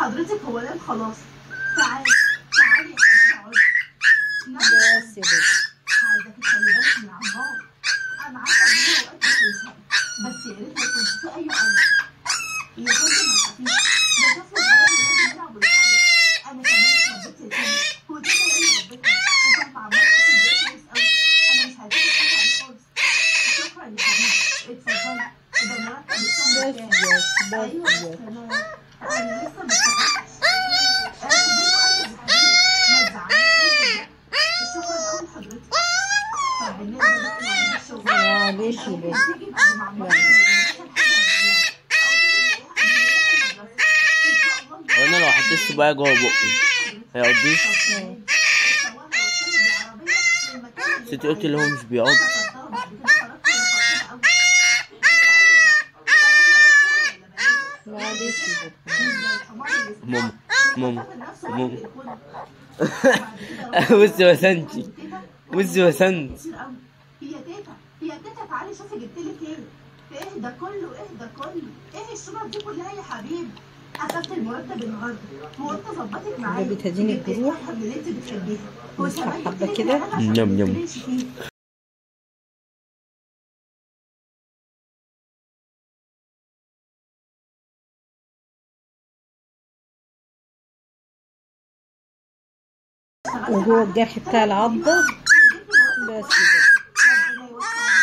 حضرتك هو نام خلاص تعالي تعالي يا حبيبي اقعدي نام بس يا بابا عايزاكي تخلي بالك من عمار انا عارفه ان هو اوقات بتزهق بس يا ريت ما يكونش في اي امر يا فندم ما تخافيش ده طفل صغير ولازم يلعب ويتحرك انا كمان اتربيت يتيم وكده يعني ربنا وكان مع عمار اصلا ده كويس قوي انا مش عايزاكي تخافي عليه خالص شكرا يا حبيبي اتفضلي ده مرتب الشهر بس كام بس ايوه بس بس بس انا انا لسه ما اشتغلتش آه، سيبيني أقلب يا حبيبي ما تزعليش شكرا قوي لحضرتك طب بالنسبه بقى لمواعيد الشغل معلش يا بابا هتيجي بعد ما عمار يخلص الحاجة اللي هي- أو تيجي تلاقيها قبل ما يروح المدرسة. إن شاء الله هو انا لو حطيت صباعي جوه بقي هيقضيه طب سواء هوصله بالعربية للمكان اللي ست قلت اللي هو مش بيقعد افتكرتها بعد كده خرجت وأنا فرحانة قوي. معلش يا بابا ماما ماما ماما بص بصي وسنتي بصي وسنت هي تيتا هي تيتا تعالي شوفي جبت لك ايه ايه ده كله ايه ده كله ايه الشنط دي كلها يا حبيبي اخدت المرتب النهارده وقلت اظبطك معايا ده بتديني جبت الجروح. الفاكهة اللي انت بتحبيها نسحب وكمان حبة جبت لك كده. العلب عشان يم ما يم. تترمش فيه. وجوه الجرح بتاع العضة بس يا بابا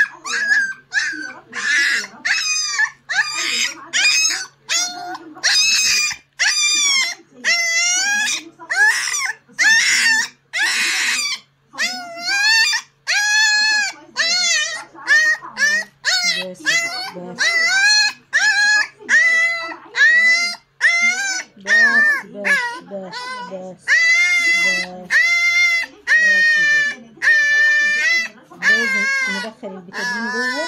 بس يا بابا بس بس بس بس بس بس بس يا بابا لازم ندخل البتادين جوه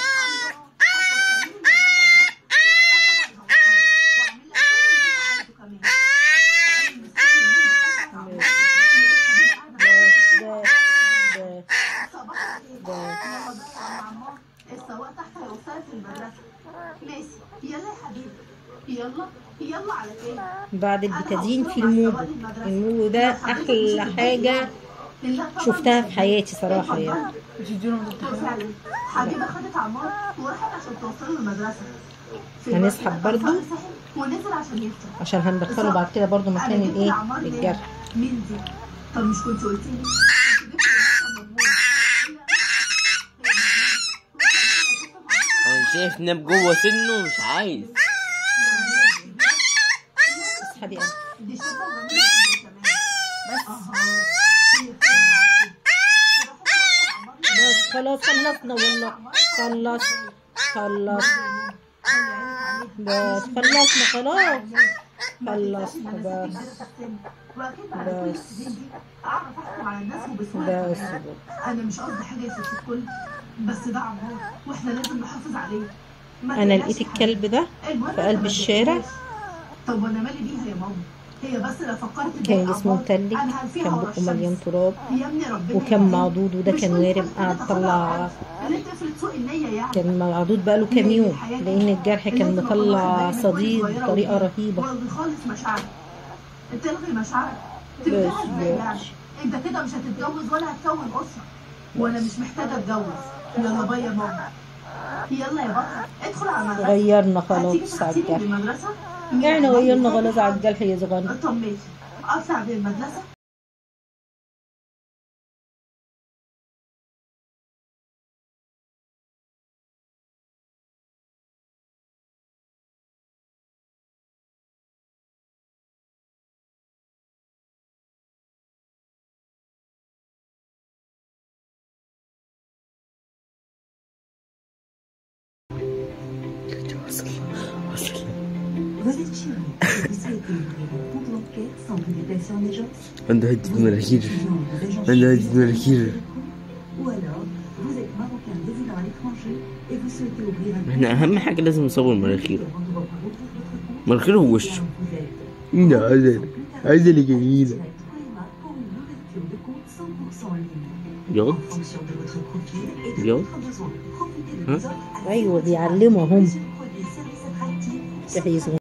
بس بس بس بس السواق تحت هيوصلك المدرسة ماشي يلا يا حبيبي يلا يلا على فين بعد البتادين في الموجو الموجو ده احلى حاجه شفتها في حياتي صراحه يعني فعلا حبيبه خدت عمار وراحت عشان توصله المدرسه في هنسحب الوقت برضو؟ الأطفال سحب ونزل عشان يفطر عشان هندخله بعد كده برضو مكان أنا جبت الايه عمار ليه؟ الجرح مين دي؟ طب مش كنت قلت لي؟ كنت جبت لنفسها مضمون. انا شايف ناب جوه سنه مش عايز اسحبي قلبي دي شابة وجميلة جدا كمان. بس أها. هي فين؟ بس خلاص خلصنا والله خلص خلص بس خلصنا خلاص خلصنا بس بس. اعرف احكم على الناس وبسهوله بس كمان. بس. انا مش قصدي حاجه يا ست الكل بس ده عمار واحنا لازم نحافظ عليه ما انا تقلقش لقيت يا حبيبي. الكلب ده المهم في قلب أنت ما الشارع. تقلقش. طب وانا مالي بيها يا ماما هي بس لو فكرت كان تضايق جسمه عمار، متلج أنا هلفيها كان ورا بقه الشمس. مليان تراب يا ابني ربنا وكان يهديك. معضود وده مش كان كل وارم حاجة قعد تاخدها طلع على الأرض. اللي تفرض سوء النية يعني كان معضود بقاله كام يوم لان الجرح كان مطلع صديد بطريقه رهيبه والغي خالص مشاعرك تلغي مشاعرك بس تلغيها ازاي بس. يعني انت كده مش هتتجوز ولا هتكون اسره وانا مش محتاجه اتجوز يلا باي يا ماما يلا يا بطل ادخل على المدرسه غيرنا هتيجي خلاص على تحسيني الجرح بالمدرسه احنا غيرنا خلاص على الجرح يا صغير طب ماشي اطلع بالمدرسه Vous êtes chez vous. Vous souhaitez ouvrir un compte bancaire sans publication en agence عنده هدة مناخير étudiant ou agent عنده chez هدة vous, مناخير Ou alors, vous êtes marocain résident à l'étranger et vous souhaitez ouvrir un احنا اهم حاجة لازم نصور مناخيره Avant de reprendre votre compte, مناخيره ووشه vous êtes ده عايزة عايزة اللي جميلة Direct Coema pour une ouverture de compte 100% en ligne. ياض En fonction de votre profil et de Bien. votre besoin. Profitez de Hein nos offres à ايوه بيعلمهم Sur le produit service attractif تحيز